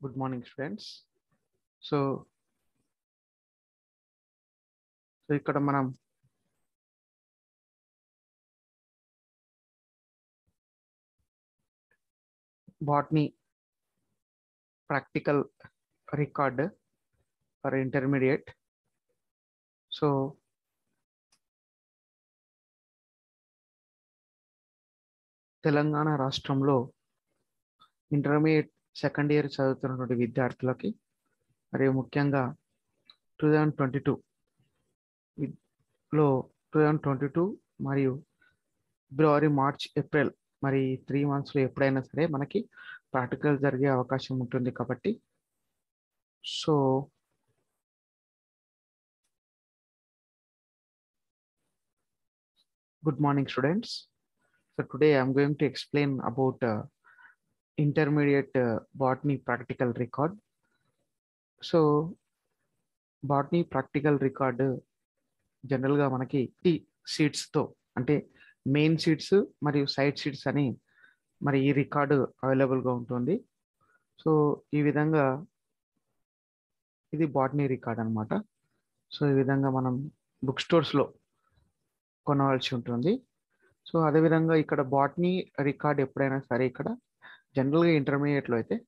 Good morning students so so ఇక్కడ మనం botany practical record for intermediate so Telangana రాష్ట్రంలో intermediate second year చదువుతున్నటువంటి విద్యార్థులకి మరియు ముఖ్యంగా టూ థౌజండ్ ట్వంటీ టూ లో టూ థౌజండ్ ట్వంటీ టూ మరియు ఫిబ్రవరి మార్చ్ ఏప్రిల్ మరి త్రీ మంత్స్లో ఎప్పుడైనా సరే మనకి ప్రాక్టికల్ జరిగే అవకాశం ఉంటుంది కాబట్టి so good morning students so today i'm going to explain about uh, intermediate uh, botany practical record so botany practical record జనరల్గా మనకి ఈ సీట్స్తో అంటే మెయిన్ సీట్స్ మరియు సైడ్ సీట్స్ అని మరి ఈ రికార్డు అవైలబుల్గా ఉంటుంది సో ఈ విధంగా ఇది బాటనీ రికార్డ్ అనమాట సో ఈ విధంగా మనం బుక్ స్టోర్స్లో కొనవలసి ఉంటుంది సో అదేవిధంగా ఇక్కడ బాటనీ రికార్డ్ ఎప్పుడైనా సరే ఇక్కడ జనరల్గా ఇంటర్మీడియట్లో అయితే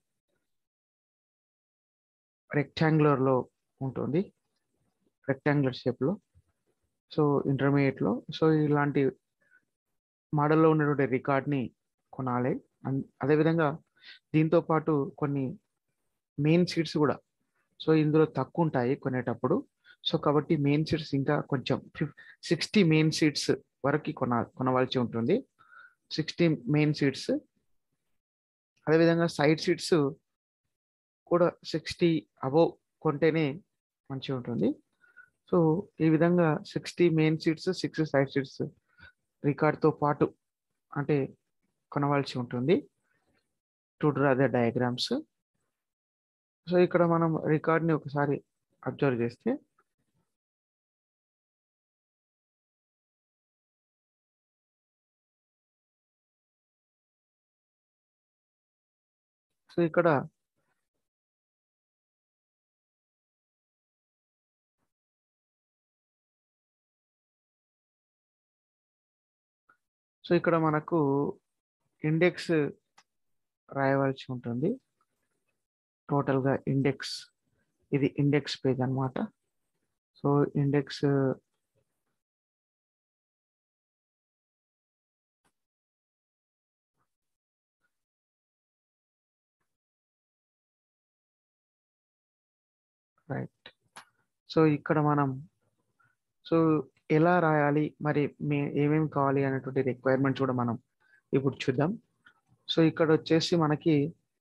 రెక్టాంగులర్లో ఉంటుంది రెక్టాంగులర్ షేప్లో సో ఇంటర్మీడియట్లో సో ఇలాంటి మోడల్లో ఉన్నటువంటి రికార్డ్ని కొనాలి అదేవిధంగా దీంతో పాటు కొన్ని మెయిన్ సీట్స్ కూడా సో ఇందులో తక్కువ ఉంటాయి కొనేటప్పుడు సో కాబట్టి మెయిన్ సీట్స్ ఇంకా కొంచెం సిక్స్టీ మెయిన్ సీట్స్ వరకు కొన కొనవలసి ఉంటుంది సిక్స్టీ మెయిన్ సీట్స్ అదేవిధంగా సైడ్ సీట్స్ కూడా సిక్స్టీ అబోవ్ కొంటేనే మంచిగా ఉంటుంది సో ఈ విధంగా sixty main sheets six side sheets రికార్డ్తో పాటు అంటే కొనవలసి ఉంటుంది to draw the diagrams so ఇక్కడ మనం రికార్డ్ని ఒకసారి అబ్జర్వ్ చేస్తే సో ఇక్కడ సో ఇక్కడ మనకు ఇండెక్స్ రాయవలసి ఉంటుంది టోటల్గా ఇండెక్స్ ఇది ఇండెక్స్ పేజ్ అనమాట సో ఇండెక్స్ రైట్ సో ఇక్కడ మనం సో ఎలా రాయాలి మరి మే ఏమేమి కావాలి అనేటువంటి రిక్వైర్మెంట్స్ కూడా మనం ఇప్పుడు చూద్దాం సో ఇక్కడ వచ్చేసి మనకి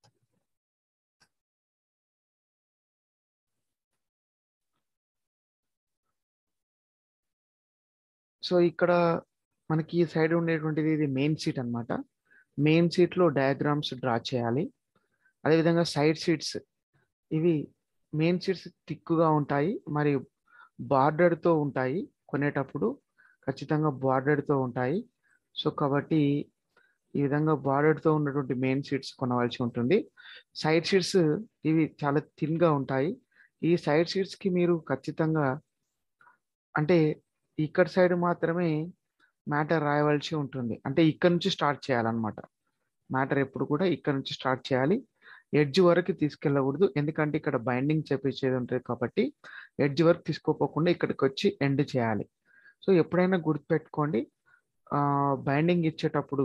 సో ఇక్కడ మనకి ఈ సైడ్ ఉండేటువంటిది ఇది మెయిన్ సీట్ అనమాట మెయిన్ సీట్లో డయాగ్రామ్స్ డ్రా చేయాలి అదేవిధంగా సైడ్ సీట్స్ ఇవి మెయిన్ సీట్స్ థిక్గా ఉంటాయి మరియు బార్డర్తో ఉంటాయి కొనేటప్పుడు ఖచ్చితంగా బార్డర్తో ఉంటాయి సో కాబట్టి ఈ విధంగా బార్డర్తో ఉన్నటువంటి మెయిన్ సీట్స్ కొనవలసి ఉంటుంది సైడ్ సీట్స్ ఇవి చాలా థిన్గా ఉంటాయి ఈ సైడ్ సీట్స్కి మీరు ఖచ్చితంగా అంటే ఇక్కడ సైడ్ మాత్రమే మ్యాటర్ రాయవలసి ఉంటుంది అంటే ఇక్కడ నుంచి స్టార్ట్ చేయాలన్నమాట మ్యాటర్ ఎప్పుడు కూడా ఇక్కడ నుంచి స్టార్ట్ చేయాలి ఎడ్జ్ వరకు తీసుకెళ్ళకూడదు ఎందుకంటే ఇక్కడ బైండింగ్ చేపించేది ఉంటుంది కాబట్టి ఎడ్జ్ వరకు తీసుకోపోకుండా ఇక్కడికి వచ్చి ఎండ్ చేయాలి సో ఎప్పుడైనా గుర్తుపెట్టుకోండి బైండింగ్ ఇచ్చేటప్పుడు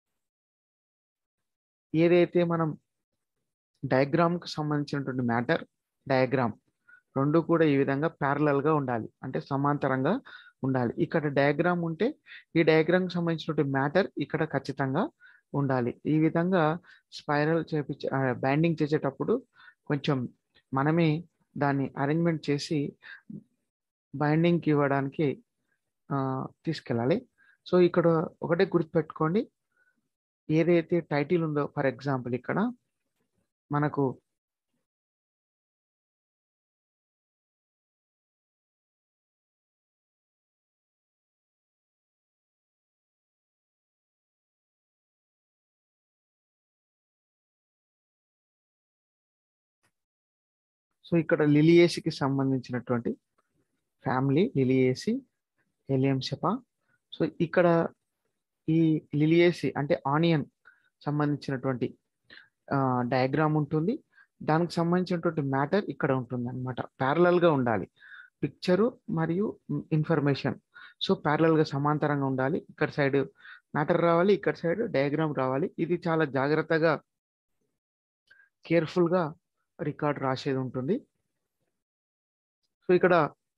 ఏదైతే మనం డయాగ్రామ్కి సంబంధించినటువంటి మ్యాటర్ డయాగ్రామ్ రెండు కూడా ఈ విధంగా ప్యారలల్గా ఉండాలి అంటే సమాంతరంగా ఉండాలి ఇక్కడ డయాగ్రామ్ ఉంటే ఈ డయాగ్రామ్కి సంబంధించినటువంటి మ్యాటర్ ఇక్కడ ఖచ్చితంగా ఉండాలి ఈ విధంగా స్పైరల్ చేపించే బ్యాండింగ్ చేసేటప్పుడు కొంచెం మనమే దాన్ని అరేంజ్మెంట్ చేసి బైండింగ్కి ఇవ్వడానికి తీసుకెళ్ళాలి సో ఇక్కడ ఒకటే గుర్తుపెట్టుకోండి ఏదైతే టైటిల్ ఉందో ఫర్ ఎగ్జాంపుల్ ఇక్కడ మనకు సో ఇక్కడ లిలియేసికి సంబంధించినటువంటి ఫ్యామిలీ లిలియేసి హెలియం సెపా సో ఇక్కడ ఈ లిలియేసి అంటే ఆనియన్ సంబంధించినటువంటి డయాగ్రామ్ ఉంటుంది దానికి సంబంధించినటువంటి మ్యాటర్ ఇక్కడ ఉంటుంది అనమాట గా ఉండాలి పిక్చరు మరియు ఇన్ఫర్మేషన్ సో గా సమాంతరంగా ఉండాలి ఇక్కడ సైడ్ మ్యాటర్ రావాలి ఇక్కడ సైడ్ డయాగ్రామ్ రావాలి ఇది చాలా జాగ్రత్తగా కేర్ఫుల్గా రికార్డ్ రాసేది ఉంటుంది సో ఇక్కడ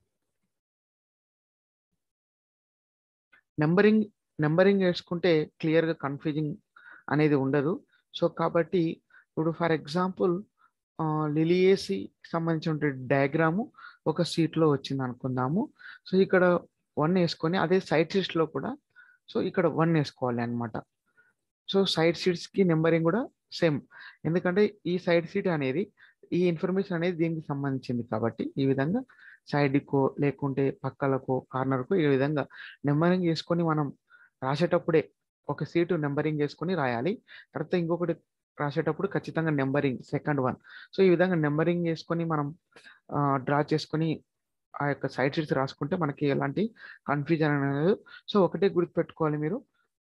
నెంబరింగ్ నెంబరింగ్ వేసుకుంటే క్లియర్గా కన్ఫ్యూజింగ్ అనేది ఉండదు సో కాబట్టి ఇప్పుడు ఫర్ ఎగ్జాంపుల్ లిలియేసి సంబంధించిన డయాగ్రాము ఒక సీట్లో వచ్చింది అనుకుందాము సో ఇక్కడ వన్ వేసుకొని అదే సైడ్ సీట్స్లో కూడా సో ఇక్కడ వన్ వేసుకోవాలి అనమాట సో సైడ్ సీట్స్కి నెంబరింగ్ కూడా సేమ్ ఎందుకంటే ఈ సైడ్ సీట్ అనేది ఈ ఇన్ఫర్మేషన్ అనేది దీనికి సంబంధించింది కాబట్టి ఈ విధంగా సైడ్కో లేకుంటే పక్కలకో కార్నర్కో ఈ విధంగా నెంబరింగ్ చేసుకొని మనం రాసేటప్పుడే ఒక సీటు నెంబరింగ్ చేసుకొని రాయాలి తర్వాత ఇంకొకటి రాసేటప్పుడు ఖచ్చితంగా నెంబరింగ్ సెకండ్ వన్ సో ఈ విధంగా నెంబరింగ్ చేసుకొని మనం డ్రా చేసుకొని ఆ యొక్క సైడ్ సీట్స్ రాసుకుంటే మనకి ఎలాంటి కన్ఫ్యూజన్ అనేది సో ఒకటే గుర్తుపెట్టుకోవాలి మీరు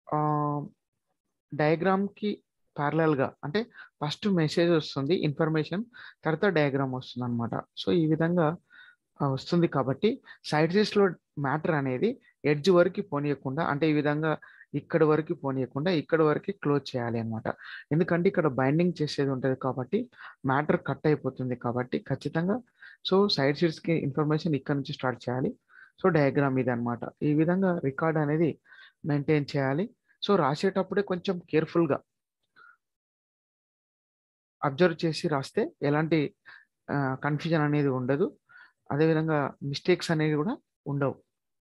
డయాగ్రామ్కి గా అంటే ఫస్ట్ మెసేజ్ వస్తుంది ఇన్ఫర్మేషన్ తర్వాత డయాగ్రామ్ వస్తుంది అనమాట సో ఈ విధంగా వస్తుంది కాబట్టి సైడ్ సీట్స్లో మ్యాటర్ అనేది ఎడ్జ్ వరకు పోనీయకుండా అంటే ఈ విధంగా ఇక్కడ వరకు పోనీయకుండా ఇక్కడ వరకు క్లోజ్ చేయాలి అనమాట ఎందుకంటే ఇక్కడ బైండింగ్ చేసేది ఉంటుంది కాబట్టి మ్యాటర్ కట్ అయిపోతుంది కాబట్టి ఖచ్చితంగా సో సైడ్ సీట్స్కి ఇన్ఫర్మేషన్ ఇక్కడ నుంచి స్టార్ట్ చేయాలి సో డయాగ్రామ్ ఇది అనమాట ఈ విధంగా రికార్డ్ అనేది మెయింటైన్ చేయాలి సో రాసేటప్పుడే కొంచెం కేర్ఫుల్గా అబ్జర్వ్ చేసి రాస్తే ఎలాంటి కన్ఫ్యూజన్ అనేది ఉండదు అదేవిధంగా మిస్టేక్స్ అనేవి కూడా ఉండవు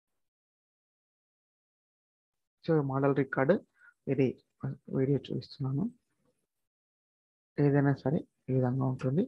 సో మోడల్ రికార్డు ఇది వీడియో చూపిస్తున్నాను ఏదైనా సరే ఈ విధంగా ఉంటుంది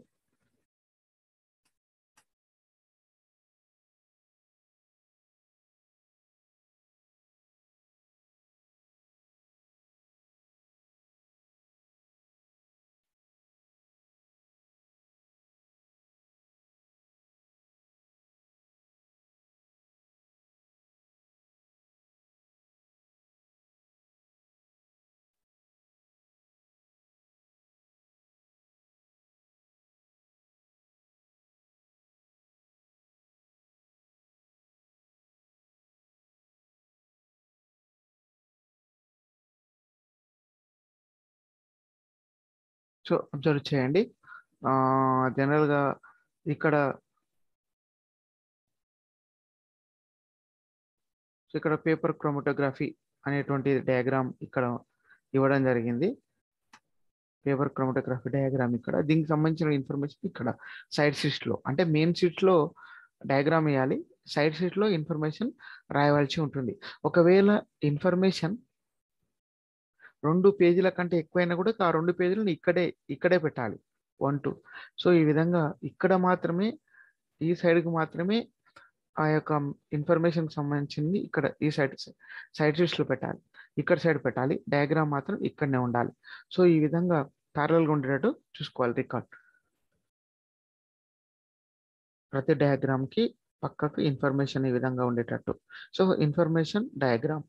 సో అబ్జర్వ్ చేయండి జనరల్గా ఇక్కడ సో ఇక్కడ పేపర్ క్రోమటోగ్రఫీ అనేటువంటి డయాగ్రామ్ ఇక్కడ ఇవ్వడం జరిగింది పేపర్ క్రోమటోగ్రఫీ డయాగ్రామ్ ఇక్కడ దీనికి సంబంధించిన ఇన్ఫర్మేషన్ ఇక్కడ సైడ్ సీట్స్లో అంటే మెయిన్ సీట్లో డయాగ్రామ్ వేయాలి సైడ్ సీట్లో ఇన్ఫర్మేషన్ రాయవలసి ఉంటుంది ఒకవేళ ఇన్ఫర్మేషన్ రెండు పేజీల కంటే ఎక్కువైనా కూడా ఆ రెండు పేజీలను ఇక్కడే ఇక్కడే పెట్టాలి వన్ టూ సో ఈ విధంగా ఇక్కడ మాత్రమే ఈ సైడ్కి మాత్రమే ఆ యొక్క ఇన్ఫర్మేషన్ సంబంధించింది ఇక్కడ ఈ సైడ్ సైడ్ సీట్స్లో పెట్టాలి ఇక్కడ సైడ్ పెట్టాలి డయాగ్రామ్ మాత్రం ఇక్కడనే ఉండాలి సో ఈ విధంగా ప్యారల్గా ఉండేటట్టు చూసుకోవాలి రికార్డ్ ప్రతి డయాగ్రామ్కి పక్కకు ఇన్ఫర్మేషన్ ఈ విధంగా ఉండేటట్టు so information diagram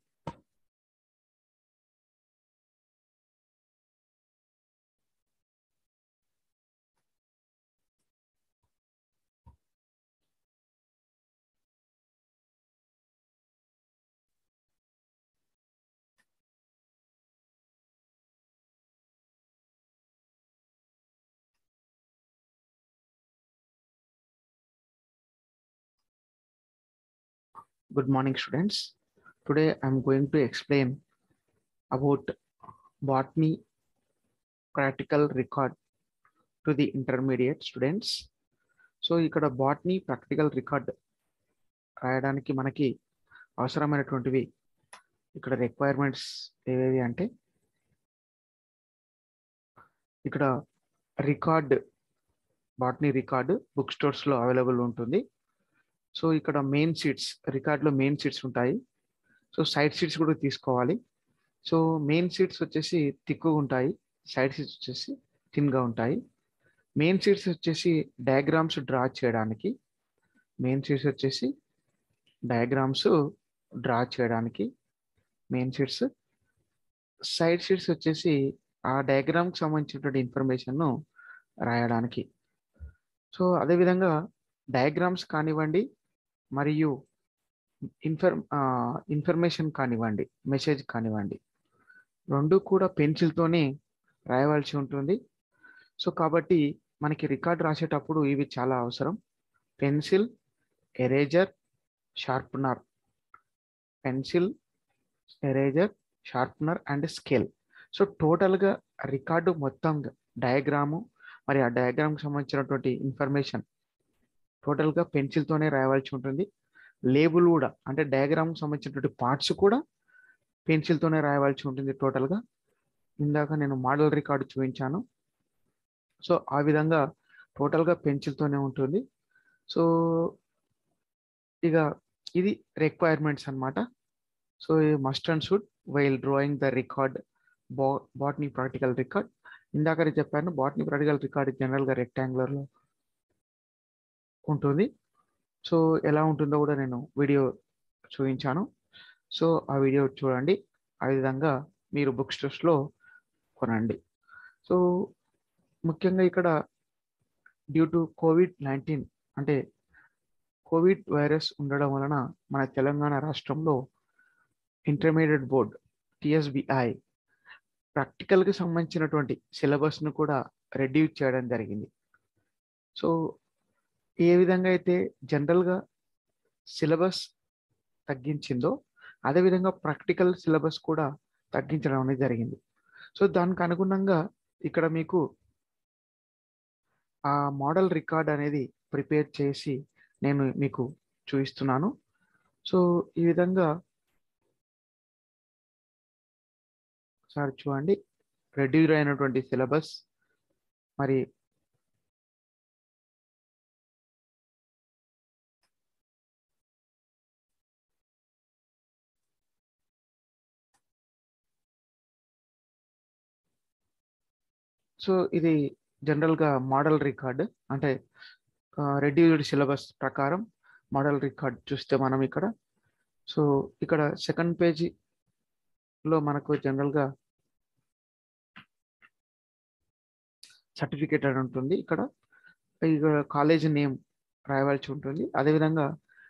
Good morning, students. Today I'm going to explain about botany practical record to the intermediate students. So ఇక్కడ బాట్నీ ప్రాక్టికల్ రికార్డ్ రాయడానికి మనకి అవసరమైనటువంటివి ఇక్కడ రిక్వైర్మెంట్స్ ఏవేవి అంటే ఇక్కడ రికార్డ్ బాట్నీ రికార్డు బుక్ స్టోర్స్లో అవైలబుల్ ఉంటుంది సో ఇక్కడ మెయిన్ సీట్స్ రికార్డ్లో మెయిన్ సీట్స్ ఉంటాయి సో సైడ్ సీట్స్ కూడా తీసుకోవాలి సో మెయిన్ సీట్స్ వచ్చేసి తిక్కుగా ఉంటాయి సైడ్ సీట్స్ వచ్చేసి థిన్గా ఉంటాయి మెయిన్ షీట్స్ వచ్చేసి డయాగ్రామ్స్ డ్రా చేయడానికి మెయిన్ షీట్స్ వచ్చేసి డయాగ్రామ్స్ డ్రా చేయడానికి మెయిన్ షీట్స్ సైడ్ షీట్స్ వచ్చేసి ఆ డయాగ్రామ్కి సంబంధించినటువంటి ఇన్ఫర్మేషన్ను రాయడానికి సో అదేవిధంగా డయాగ్రామ్స్ కానివ్వండి మరియు ఇన్ఫర్ ఇన్ఫర్మేషన్ కానివ్వండి మెసేజ్ కానివ్వండి రెండు కూడా పెన్సిల్తోనే రాయవలసి ఉంటుంది సో కాబట్టి మనకి రికార్డ్ రాసేటప్పుడు ఇవి చాలా అవసరం pencil eraser sharpener pencil eraser sharpener and scale so టోటల్గా రికార్డు మొత్తం డయాగ్రాము మరి ఆ డయాగ్రామ్కి సంబంధించినటువంటి ఇన్ఫర్మేషన్ టోటల్గా పెన్సిల్తోనే రాయవలసి ఉంటుంది లేబుల్ కూడా అంటే డయాగ్రామ్కి సంబంధించినటువంటి పార్ట్స్ కూడా పెన్సిల్తోనే రాయవలసి ఉంటుంది టోటల్గా ఇందాక నేను మోడల్ రికార్డు చూపించాను సో ఆ విధంగా టోటల్గా పెన్సిల్తోనే ఉంటుంది సో ఇక ఇది రిక్వైర్మెంట్స్ అనమాట so must and should while drawing the record బా బాట్నీ ప్రాక్టికల్ రికార్డ్ ఇందాక చెప్పాను బాట్నీ ప్రాక్టికల్ రికార్డ్ జనరల్గా రెక్టాంగులర్లో ఉంటుంది సో ఎలా ఉంటుందో కూడా నేను వీడియో చూపించాను సో ఆ వీడియో చూడండి ఆ విధంగా మీరు బుక్ స్టోర్స్లో కొనండి సో ముఖ్యంగా ఇక్కడ డ్యూ టు కోవిడ్ నైన్టీన్ అంటే కోవిడ్ వైరస్ ఉండడం వలన మన తెలంగాణ రాష్ట్రంలో ఇంటర్మీడియట్ బోర్డ్ టిఎస్బిఐ ప్రాక్టికల్కి సంబంధించినటువంటి సిలబస్ను కూడా రెడ్యూస్ చేయడం జరిగింది సో ఏ విధంగా అయితే జనరల్గా సిలబస్ తగ్గించిందో అదేవిధంగా ప్రాక్టికల్ సిలబస్ కూడా తగ్గించడం అనేది జరిగింది సో దానికి అనుగుణంగా ఇక్కడ మీకు ఆ మోడల్ రికార్డ్ అనేది ప్రిపేర్ చేసి నేను మీకు చూపిస్తున్నాను సో ఈ విధంగా సార్ చూడండి రెడ్యూర్ అయినటువంటి సిలబస్ మరి సో ఇది జనరల్గా మోడల్ రికార్డ్ అంటే రెడ్యూస్డ్ సిలబస్ ప్రకారం మోడల్ రికార్డ్ చూస్తే మనం ఇక్కడ సో ఇక్కడ సెకండ్ పేజీలో మనకు జనరల్గా సర్టిఫికేట్ అని ఉంటుంది ఇక్కడ ఇక్కడ కాలేజ్ నేమ్ రాయవలసి ఉంటుంది అదేవిధంగా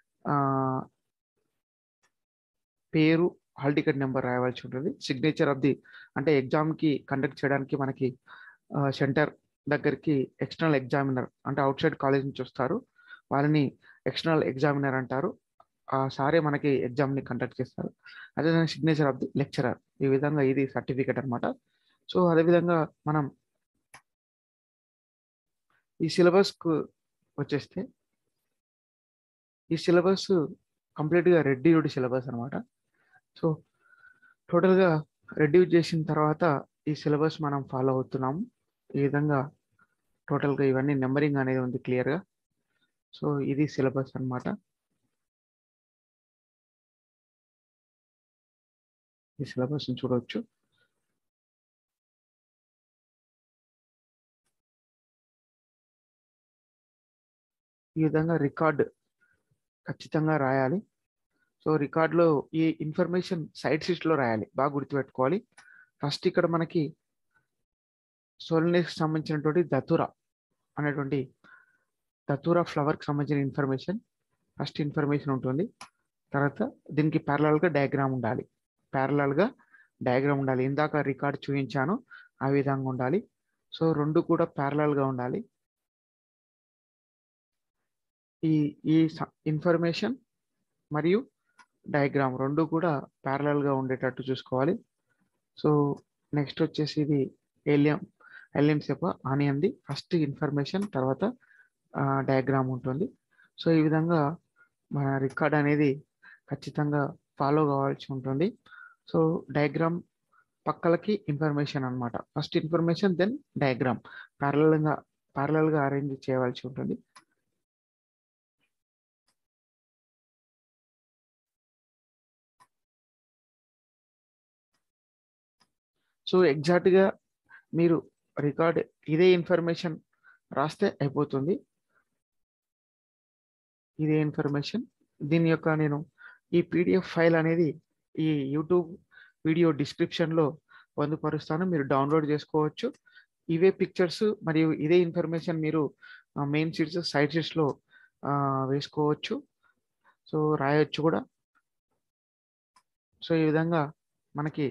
పేరు హాల్ టికెట్ నెంబర్ రాయవలసి ఉంటుంది సిగ్నేచర్ ఆఫ్ ది అంటే ఎగ్జామ్కి కండక్ట్ చేయడానికి మనకి సెంటర్ దగ్గరికి ఎక్స్టర్నల్ ఎగ్జామినర్ అంటే అవుట్ సైడ్ కాలేజ్ నుంచి వస్తారు వాళ్ళని ఎక్స్టర్నల్ ఎగ్జామినర్ అంటారు ఆ సారే మనకి ఎగ్జామ్ని కండక్ట్ చేస్తారు అదేవిధంగా సిగ్నేచర్ ఆఫ్ ది లెక్చరర్ ఈ విధంగా ఇది సర్టిఫికేట్ అనమాట సో అదేవిధంగా మనం ఈ సిలబస్కు వచ్చేస్తే ఈ సిలబస్ కంప్లీట్గా రెడ్యూడ్ సిలబస్ అనమాట సో టోటల్గా రెడ్యూస్ చేసిన తర్వాత ఈ సిలబస్ మనం ఫాలో అవుతున్నాము ఈ విధంగా టోటల్గా ఇవన్నీ నెంబరింగ్ అనేది ఉంది క్లియర్గా సో ఇది సిలబస్ అనమాట ఈ సిలబస్ చూడవచ్చు ఈ విధంగా రికార్డ్ ఖచ్చితంగా రాయాలి సో రికార్డులో ఈ ఇన్ఫర్మేషన్ సైడ్ షీట్స్లో రాయాలి బాగా గుర్తుపెట్టుకోవాలి ఫస్ట్ ఇక్కడ మనకి సోలనేస్కి సంబంధించినటువంటి దతురా అనేటువంటి దతురా ఫ్లవర్కి సంబంధించిన ఇన్ఫర్మేషన్ ఫస్ట్ ఇన్ఫర్మేషన్ ఉంటుంది తర్వాత దీనికి ప్యారలల్గా డయాగ్రామ్ ఉండాలి ప్యారలల్గా డయాగ్రామ్ ఉండాలి ఇందాక రికార్డ్ చూపించాను ఆ విధంగా ఉండాలి సో రెండు కూడా ప్యారలల్గా ఉండాలి ఈ ఈ ఇన్ఫర్మేషన్ మరియు డయాగ్రామ్ రెండు కూడా ప్యారలల్గా ఉండేటట్టు చూసుకోవాలి సో నెక్స్ట్ వచ్చేసి ఇది ఏలియం ఎల్ఎం సేప ఆనియంది ఫస్ట్ ఇన్ఫర్మేషన్ తర్వాత డయాగ్రామ్ ఉంటుంది సో ఈ విధంగా మన రికార్డ్ అనేది ఖచ్చితంగా ఫాలో కావాల్సి ఉంటుంది సో డయాగ్రామ్ పక్కలకి ఇన్ఫర్మేషన్ అనమాట ఫస్ట్ ఇన్ఫర్మేషన్ దెన్ డయాగ్రామ్ ప్యారలల్గా ప్యారలల్గా అరేంజ్ చేయవలసి ఉంటుంది సో ఎగ్జాక్ట్గా మీరు రికార్డ్ ఇదే ఇన్ఫర్మేషన్ రాస్తే అయిపోతుంది ఇదే ఇన్ఫర్మేషన్ దీని యొక్క నేను ఈ పీడిఎఫ్ ఫైల్ అనేది ఈ యూట్యూబ్ వీడియో డిస్క్రిప్షన్లో పొందుపరుస్తాను మీరు డౌన్లోడ్ చేసుకోవచ్చు ఇవే పిక్చర్స్ మరియు ఇదే ఇన్ఫర్మేషన్ మీరు మెయిన్ షీట్స్ సైడ్ షీట్స్లో వేసుకోవచ్చు సో రాయొచ్చు కూడా సో ఈ విధంగా మనకి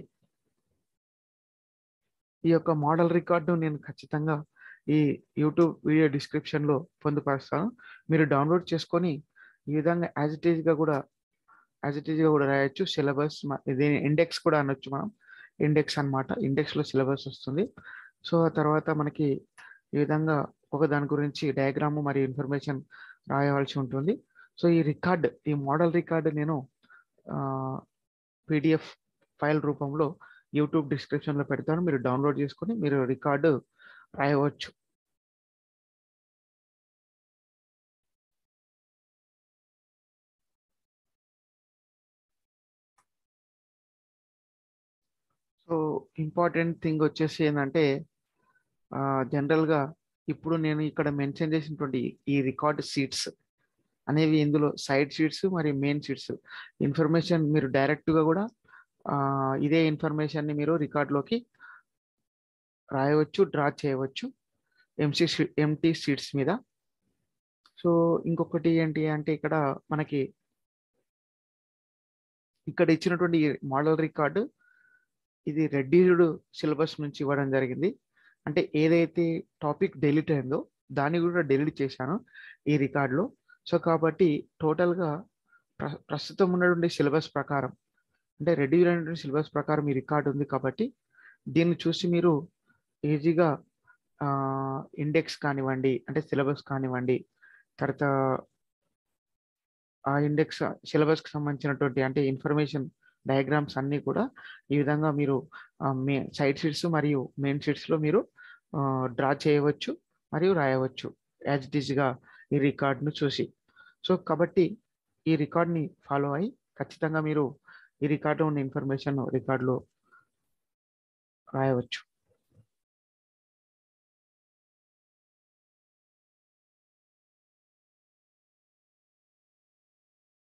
ఈ యొక్క మోడల్ రికార్డు నేను ఖచ్చితంగా ఈ యూట్యూబ్ వీడియో డిస్క్రిప్షన్లో పొందుపరుస్తాను మీరు డౌన్లోడ్ చేసుకొని ఈ విధంగా యాజ్ ఇట్ ఈజ్గా కూడా యాజ్ ఇట్ ఈజ్గా కూడా రాయొచ్చు సిలబస్ ఇది ఇండెక్స్ కూడా అనొచ్చు మనం ఇండెక్స్ అనమాట ఇండెక్స్లో సిలబస్ వస్తుంది సో ఆ తర్వాత మనకి ఈ విధంగా ఒక దాని గురించి డయాగ్రామ్ మరియు ఇన్ఫర్మేషన్ రాయవలసి ఉంటుంది సో ఈ రికార్డ్ ఈ మోడల్ రికార్డ్ నేను పీడిఎఫ్ ఫైల్ రూపంలో యూట్యూబ్ డిస్క్రిప్షన్లో పెడతాను మీరు డౌన్లోడ్ చేసుకొని మీరు రికార్డు రాయవచ్చు సో ఇంపార్టెంట్ థింగ్ వచ్చేసి ఏంటంటే జనరల్గా ఇప్పుడు నేను ఇక్కడ మెన్షన్ చేసినటువంటి ఈ రికార్డ్ సీట్స్ అనేవి ఇందులో సైడ్ షీట్స్ మరియు మెయిన్ షీట్స్ ఇన్ఫర్మేషన్ మీరు డైరెక్ట్గా కూడా ఇదే ఇన్ఫర్మేషన్ని మీరు రికార్డ్లోకి రాయవచ్చు డ్రా చేయవచ్చు ఎంసీ ఎంటీ షీట్స్ మీద సో ఇంకొకటి ఏంటి అంటే ఇక్కడ మనకి ఇక్కడ ఇచ్చినటువంటి మోడల్ రికార్డు ఇది రెడ్యూడ్ సిలబస్ నుంచి ఇవ్వడం జరిగింది అంటే ఏదైతే టాపిక్ డెలిట్ అయిందో దాన్ని కూడా డెలిట్ చేశాను ఈ రికార్డులో సో కాబట్టి టోటల్గా ప్ర ప్రస్తుతం ఉన్నటువంటి సిలబస్ ప్రకారం అంటే రెడ్యూల్ అయినటువంటి సిలబస్ ప్రకారం ఈ రికార్డు ఉంది కాబట్టి దీన్ని చూసి మీరు ఈజీగా ఇండెక్స్ కానివ్వండి అంటే సిలబస్ కానివ్వండి తర్వాత ఆ ఇండెక్స్ సిలబస్కి సంబంధించినటువంటి అంటే ఇన్ఫర్మేషన్ డయాగ్రామ్స్ అన్నీ కూడా ఈ విధంగా మీరు మే సైడ్ షీట్స్ మరియు మెయిన్ షీట్స్లో మీరు డ్రా చేయవచ్చు మరియు రాయవచ్చు యాజ్ ఇట్ ఈస్గా ఈ రికార్డ్ను చూసి సో కాబట్టి ఈ రికార్డ్ని ఫాలో అయ్యి ఖచ్చితంగా మీరు ఈ రికార్డు ఉన్న ఇన్ఫర్మేషన్ రికార్డులో రాయవచ్చు